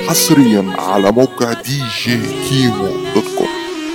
حصريا على موقع دي جي كيمو دوت كوم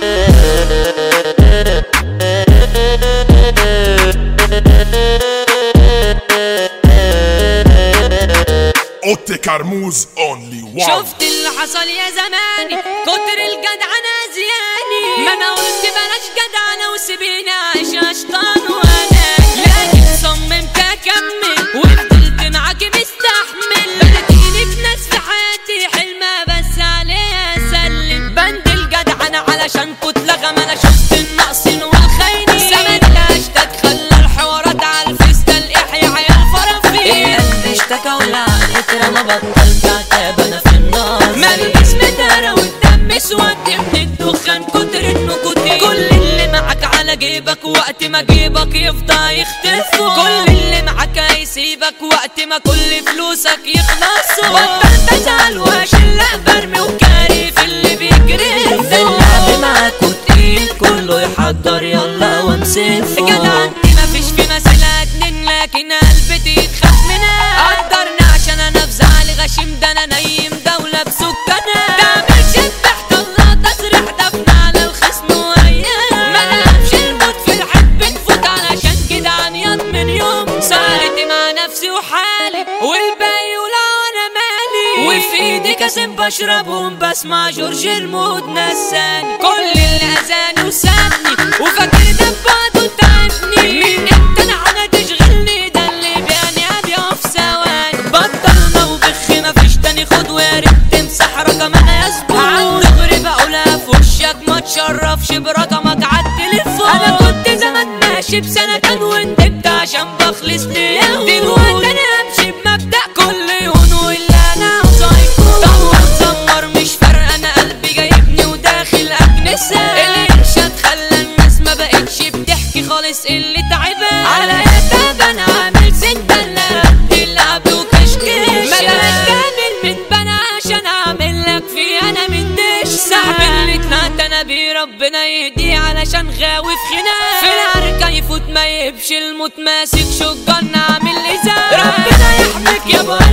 اوتي كرموز اونلي وان شفت اللي حصل يا زماني كتر الجدعنة زياني ما انا قلت بلاش جدعنة وسيبيني اعيش اشطان وانا لكن صممت اكمل وفضلت معاكي مستحمل بدأتيني بناس في حياتي حلمة بس عليها اسلم بند الجدعنة علشان كنت لغم انا شفت النقصين والخاينين زمان الهاشتاج خلى الحوارات على الفيس تلقيح يا عيال فرافيل ايه قلبي اشتكى والعقل اترمى بطلت عتاب انا في النار ما الجسم دارة والدم اسود من الدخان كتر النكوتين كل اللي معاك على جيبك وقت ما جيبك يفضى يختفوا كل اللي معاك هيسيبك وقت ما كل فلوسك يخلصوا بطلت ازعل واشلق برمي وكاري في اللي بيجري ده اللعب معاك وتقيل كله يحضر يلا وامسكوا جدع انت مفيش في مسألة اتنين لكن قلبتي يتخاف منها قدرنا عشان انا في زعلي غشيم ده انا نايم دولة بسكانها تعمل شبح طلع تصريح دفن على الخصم وايام ما نلعبش الموت في الحب نفوت علشان كده عنيط من يوم سهرتي مع نفسي وحالي والباقي ولا وانا مالي وفي ايدي كاسم بشربهم بسمع جورج المود نساني كل اللي اذاني وسابني وفاكر ده بعده تعبني من امتى انا انا تشغلني ده اللي بيعني ابيع في ثواني بطلنا وبخ مفيش تاني خد ويا ريت تمسح رقمنا يا زبون عن دغري بقولها في وشك ما تشرفش برقمك عالتليفون انا كنت زمان ماشي بسنتين وندمت عشان بخلص ليا دلوقتي انا همشي بمبدأ كل يوم ولا انا عاوز يكون طبعا زمر مش فارقه انا قلبي جايبني وداخل اكنسه الانشاد خلى الناس ما بقتش بتحكي خالص اللي تعبان على يتاب انا عامل سندلة تلعب وكشكش ما بلاش كامل من بنا عشان اعمل لك في انا من دش صاحبي اللي طلعت انا بيه ربنا يهديه علشان غاوي في خناق في العركة يفوت ما يبش الموت ماسك شجان عامل ازاز ربنا يحميك يا ابو